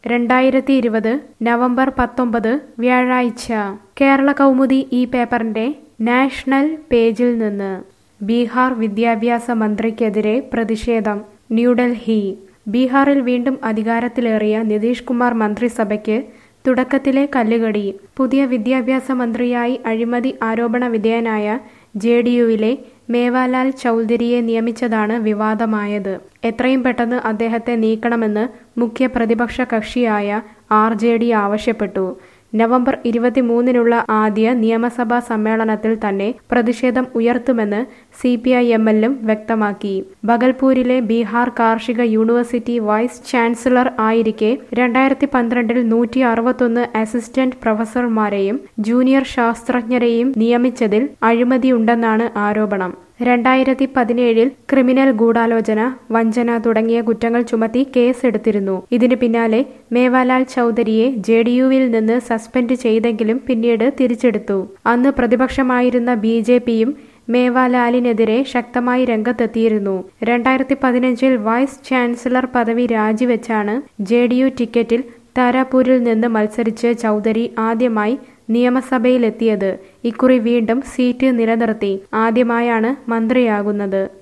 രണ്ടായിരത്തി ഇരുപത് നവംബർ പത്തൊമ്പത് വ്യാഴാഴ്ച കേരള കൗമുദി ഈ പേപ്പറിന്റെ നാഷണൽ പേജിൽ നിന്ന് ബീഹാർ വിദ്യാഭ്യാസ മന്ത്രിക്കെതിരെ പ്രതിഷേധം ന്യൂഡൽഹി ബീഹാറിൽ വീണ്ടും അധികാരത്തിലേറിയ നിതീഷ് കുമാർ മന്ത്രിസഭയ്ക്ക് തുടക്കത്തിലെ കല്ലുകടി പുതിയ വിദ്യാഭ്യാസ മന്ത്രിയായി അഴിമതി ആരോപണ വിധേയനായ ജെ ഡി യുവിലെ മേവാലാൽ ചൗധരിയെ നിയമിച്ചതാണ് വിവാദമായത് എത്രയും പെട്ടെന്ന് അദ്ദേഹത്തെ നീക്കണമെന്ന് മുഖ്യ പ്രതിപക്ഷ കക്ഷിയായ ആർ ജെ ഡി ആവശ്യപ്പെട്ടു നവംബർ ഇരുപത്തിമൂന്നിനുള്ള ആദ്യ നിയമസഭാ സമ്മേളനത്തിൽ തന്നെ പ്രതിഷേധം ഉയർത്തുമെന്ന് സി പി ഐ എം എല്ലും വ്യക്തമാക്കി ബഗൽപൂരിലെ ബീഹാർ കാർഷിക യൂണിവേഴ്സിറ്റി വൈസ് ചാൻസലർ ആയിരിക്കെ രണ്ടായിരത്തി പന്ത്രണ്ടിൽ നൂറ്റി അറുപത്തൊന്ന് അസിസ്റ്റന്റ് പ്രൊഫസർമാരെയും ജൂനിയർ ശാസ്ത്രജ്ഞരെയും നിയമിച്ചതിൽ അഴിമതിയുണ്ടെന്നാണ് ആരോപണം രണ്ടായിരത്തി പതിനേഴിൽ ക്രിമിനൽ ഗൂഢാലോചന വഞ്ചന തുടങ്ങിയ കുറ്റങ്ങൾ ചുമത്തി കേസെടുത്തിരുന്നു ഇതിന് പിന്നാലെ മേവാലാൽ ചൗധരിയെ ജെ ഡി യുവിൽ നിന്ന് സസ്പെൻഡ് ചെയ്തെങ്കിലും പിന്നീട് തിരിച്ചെടുത്തു അന്ന് പ്രതിപക്ഷമായിരുന്ന ബി ജെ പിയും മേവാലാലിനെതിരെ ശക്തമായി രംഗത്തെത്തിയിരുന്നു രണ്ടായിരത്തി പതിനഞ്ചിൽ വൈസ് ചാൻസലർ പദവി രാജിവെച്ചാണ് ജെ ഡി യു ടിക്കറ്റിൽ താരാപൂരിൽ നിന്ന് മത്സരിച്ച് ചൗധരി ആദ്യമായി നിയമസഭയിലെത്തിയത് ഇക്കുറി വീണ്ടും സീറ്റ് നിലനിർത്തി ആദ്യമായാണ് മന്ത്രിയാകുന്നത്